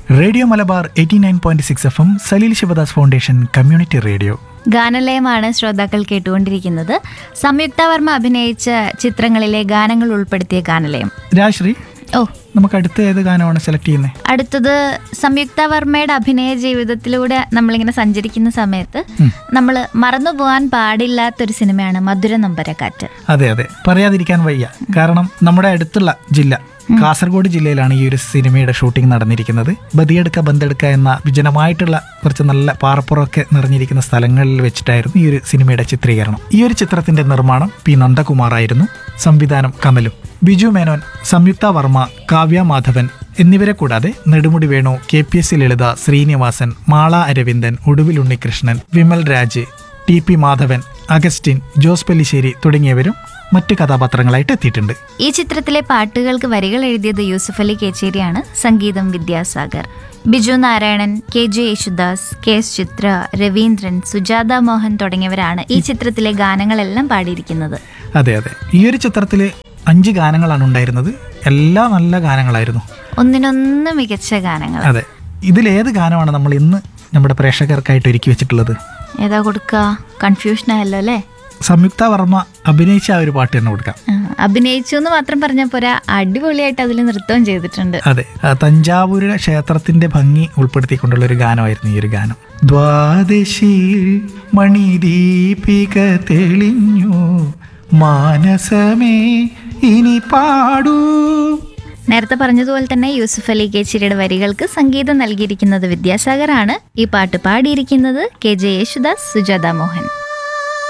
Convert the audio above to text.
radio Malabar eighty nine point six F M Saleel Sivadas foundation community radio ഗാനലയമാണ് ശ്രോതാക്കൾ കേട്ടുകൊണ്ടിരിക്കുന്നത് സംയുക്ത വർമ്മ അഭിനയിച്ച ചിത്രങ്ങളിലെ ഗാനങ്ങൾ ഉൾപ്പെടുത്തിയ ഗാനലയം രാശ്രീ ഓ നമുക്ക് അടുത്ത ഏത് ഗാനമാണ് സെലക്ട് ചെയ്യുന്നത് അടുത്തത് സംയുക്ത വർമ്മയുടെ അഭിനയ ജീവിതത്തിലൂടെ നമ്മളിങ്ങനെ സഞ്ചരിക്കുന്ന സമയത്ത് നമ്മൾ മറന്നുപോകാൻ പാടില്ലാത്തൊരു സിനിമയാണ് മധുര നൊമ്പരക്കാറ്റ് അതെ അതെ പറയാതിരിക്കാൻ വയ്യ കാരണം നമ്മുടെ അടുത്തുള്ള ജില്ല കാസർഗോഡ് ജില്ലയിലാണ് ഈ ഒരു സിനിമയുടെ ഷൂട്ടിംഗ് നടന്നിരിക്കുന്നത് ബദിയെടുക്ക ബന്തെടുക്ക എന്ന വിജനമായിട്ടുള്ള കുറച്ച് നല്ല പാറപ്പുറമൊക്കെ നിറഞ്ഞിരിക്കുന്ന സ്ഥലങ്ങളിൽ വെച്ചിട്ടായിരുന്നു ഈ ഒരു സിനിമയുടെ ചിത്രീകരണം ഈ ഒരു ചിത്രത്തിന്റെ നിർമ്മാണം പി നന്ദകുമാർ ആയിരുന്നു സംവിധാനം കമലും ബിജു മേനോൻ സംയുക്ത വർമ്മ കാവ്യ മാധവൻ എന്നിവരെ കൂടാതെ Nedumudi Venu K P S Lalitha Sreenivasan Mala Aravindan Oduvil Unnikrishnan Vimal Raj T P Madhavan Augustine Jose Pellissery തുടങ്ങിയവരും മറ്റ് കഥാപാത്രങ്ങളായിട്ട് എത്തിയിട്ടുണ്ട് ഈ ചിത്രത്തിലെ പാട്ടുകൾക്ക് വരികൾ എഴുതിയത് യൂസുഫ് അലി കേച്ചേരിയാണ് സംഗീതം Vidyasagar Biju Narayanan K J Yesudas K S Chithra Raveendran Sujatha Mohan തുടങ്ങിയവരാണ് ഈ ചിത്രത്തിലെ ഗാനങ്ങളെല്ലാം പാടിയിരിക്കുന്നത് അതെ അതെ ഈ ഒരു ചിത്രത്തിൽ അഞ്ച് ഗാനങ്ങളാണ് ഉണ്ടായിരുന്നത് എല്ലാം നല്ല ഗാനങ്ങളായിരുന്നു ഒന്നിനൊന്ന് മികച്ച ഗാനങ്ങൾ അതെ ഇതിലേത് ഗാനമാണ് നമ്മൾ ഇന്ന് നമ്മുടെ പ്രേക്ഷകർക്കായിട്ട് ഒരുക്കി വെച്ചിട്ടുള്ളത് ഏതാ കൊടുക്കുക കൺഫ്യൂഷൻ ആയല്ലോ അല്ലേ സംയുക്ത വർമ്മ അഭിനയിച്ച ആ ഒരു പാട്ട് തന്നെ കൊടുക്കാം ആ, അഭിനയിച്ചു എന്ന് മാത്രം പറഞ്ഞാൽ പോരാ അടിപൊളിയായിട്ട് അതിൽ നൃത്തവും ചെയ്തിട്ടുണ്ട് അതെ ആ തഞ്ചാവൂര് ക്ഷേത്രത്തിന്റെ ഭംഗി ഉൾപ്പെടുത്തിക്കൊണ്ടുള്ള ഒരു ഗാനമായിരുന്നു ഈ ഒരു ഗാനം ദ്വാദശിയിൽ മണിദീപിക തെളിഞ്ഞു മാനസമേ ഇനി പാടൂ നേരത്തെ പറഞ്ഞതുപോലെ തന്നെ യൂസുഫ് അലി കേച്ചിരിയുടെ വരികൾക്ക് സംഗീതം നൽകിയിരിക്കുന്നത് വിദ്യാസാഗറാണ് ഈ പാട്ട് പാടിയിരിക്കുന്നത് കെ ജെ യേശുദാസ് സുജാത മോഹൻ